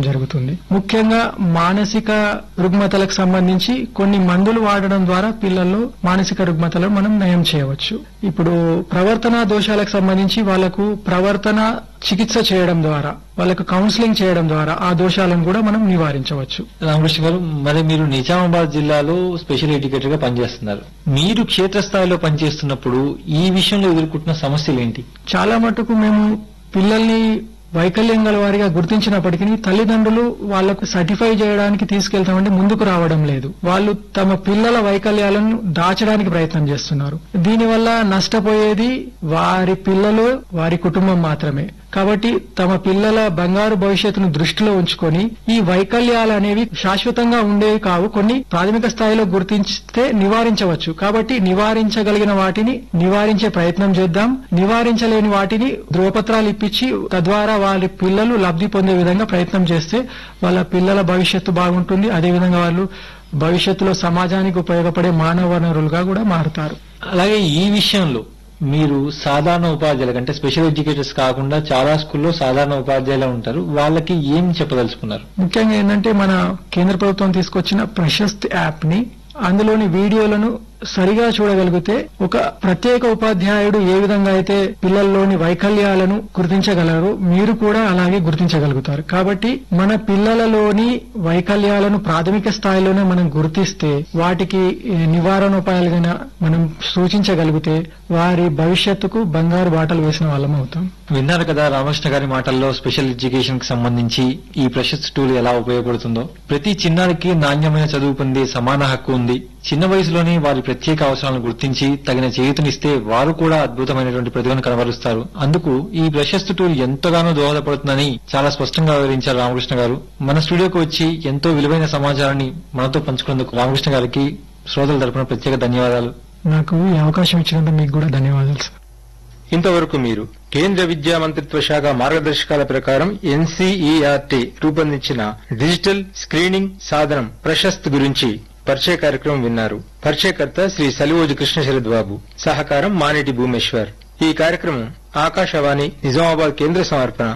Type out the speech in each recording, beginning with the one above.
జరుగుతుంది ముఖ్యంగా మానసిక రుగ్మతలకు సంబంధించి కొన్ని మందులు వాడడం ద్వారా పిల్లల్లో మానసిక రుగ్మతలను మనం నయం చేయవచ్చు ఇప్పుడు ప్రవర్తన దోషాలకు సంబంధించి వాళ్ళకు ప్రవర్తన చికిత్స చేయడం ద్వారా వాళ్ళకు కౌన్సిలింగ్ చేయడం ద్వారా ఆ దోషాలను కూడా మనం నివారించవచ్చు రామకృష్ణ గారు మరి మీరు నిజామాబాద్ జిల్లాలో స్పెషల్ ఎడ్యుకేటర్ గా పనిచేస్తున్నారు మీరు క్షేత్రస్థాయిలో పనిచేస్తున్నప్పుడు ఈ విషయంలో ఎదుర్కొంటున్న సమస్యలు ఏంటి చాలా మటుకు మేము పిల్లల్ని వైకల్యం గల వారిగా గుర్తించినప్పటికీ తల్లిదండ్రులు వాళ్లకు సర్టిఫై చేయడానికి తీసుకెళ్తామంటే ముందుకు రావడం లేదు వాళ్ళు తమ పిల్లల వైకల్యాలను దాచడానికి ప్రయత్నం చేస్తున్నారు దీనివల్ల నష్టపోయేది వారి పిల్లలు వారి కుటుంబం మాత్రమే కాబట్టి తమ పిల్లల బంగారు భవిష్యత్తును దృష్టిలో ఉంచుకొని ఈ వైకల్యాలు అనేవి శాశ్వతంగా ఉండేవి కావు కొన్ని ప్రాథమిక స్థాయిలో గుర్తించితే నివారించవచ్చు కాబట్టి నివారించగలిగిన వాటిని నివారించే ప్రయత్నం చేద్దాం నివారించలేని వాటిని ధ్రువపత్రాలు ఇప్పించి తద్వారా వారి పిల్లలు లబ్ధి పొందే విధంగా ప్రయత్నం చేస్తే వాళ్ళ పిల్లల భవిష్యత్తు బాగుంటుంది అదేవిధంగా వాళ్ళు భవిష్యత్తులో సమాజానికి ఉపయోగపడే మానవ వనరులుగా కూడా మారుతారు అలాగే ఈ విషయంలో మీరు సాధారణ ఉపాధ్యాయులు అంటే స్పెషల్ ఎడ్యుకేటర్స్ కాకుండా చాలా స్కూల్లో సాధారణ ఉపాధ్యాయులు ఉంటారు వాళ్ళకి ఏం చెప్పదలుచుకున్నారు ముఖ్యంగా ఏంటంటే మన కేంద్ర ప్రభుత్వం తీసుకొచ్చిన ప్రశస్త్ యాప్ ని అందులోని వీడియోలను సరిగా చూడగలిగితే ఒక ప్రత్యేక ఉపాధ్యాయుడు ఏ విధంగా అయితే పిల్లల్లోని వైకల్యాలను గుర్తించగలరో మీరు కూడా అలాగే గుర్తించగలుగుతారు కాబట్టి మన పిల్లలలోని వైకల్యాలను ప్రాథమిక స్థాయిలోనే మనం గుర్తిస్తే వాటికి ఏ, నివారణోపాయాలుగా మనం సూచించగలిగితే వారి భవిష్యత్తుకు బంగారు బాటలు వేసిన వాళ్ళం అవుతాం విన్నారు కదా రామకృష్ణ గారి మాటల్లో స్పెషల్ ఎడ్యుకేషన్ కి సంబంధించి ఈ ప్రశస్త్ టూల్ ఎలా ఉపయోగపడుతుందో ప్రతి చిన్నారికి నాణ్యమైన చదువు పొందే సమాన హక్కు ఉంది చిన్న వయసులోనే వారి ప్రత్యేక అవసరాలను గుర్తించి తగిన చేయూతనిస్తే వారు కూడా అద్భుతమైనటువంటి ప్రతిభను కనబరుస్తారు అందుకు ఈ ప్రశస్త్ టూల్ ఎంతగానో దోహదపడుతుందని చాలా స్పష్టంగా వివరించారు రామకృష్ణ గారు మన స్టూడియోకి వచ్చి ఎంతో విలువైన సమాచారాన్ని మనతో పంచుకున్నందుకు రామకృష్ణ గారికి శ్రోతల తరపున ప్రత్యేక ధన్యవాదాలు నాకు ఈ అవకాశం ఇచ్చినందుకు మీకు కూడా ధన్యవాదాలు సార్ ఇంతవరకు మీరు కేంద్ర విద్యా మంత్రిత్వ శాఖ మార్గదర్శకాల ప్రకారం ఎన్సీఈఆర్టీ రూపొందించిన డిజిటల్ స్క్రీనింగ్ సాధనం ప్రశస్త్ గురించి పరిచయ కార్యక్రమం విన్నారు పరిచయకర్త శ్రీ సలివోజు కృష్ణ శరద్ బాబు సహకారం మానేటి భూమేశ్వర్ ఈ కార్యక్రమం ఆకాశవాణి నిజామాబాద్ కేంద్ర సమర్పణ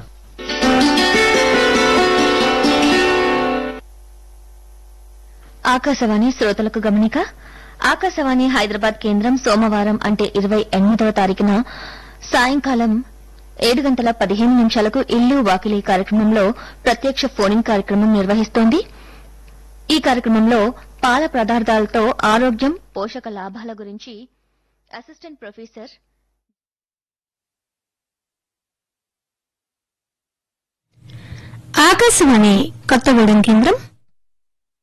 ఆకాశవాణి శ్రోతలకు గమనిక ఆకాశవాణి హైదరాబాద్ కేంద్రం సోమవారం అంటే ఇరవై ఎనిమిదవ తారీఖున సాయంకాలం ఏడు గంటల పదిహేను నిమిషాలకు ఇల్లు వాకిలి కార్యక్రమంలో ప్రత్యక్ష ఫోనింగ్ కార్యక్రమం నిర్వహిస్తోంది ఈ కార్యక్రమంలో పాల పదార్థాలతో ఆరోగ్యం పోషక లాభాల గురించి అసిస్టెంట్ ప్రొఫెసర్ ఆకాశవాణి కొత్తగూడెం కేంద్రం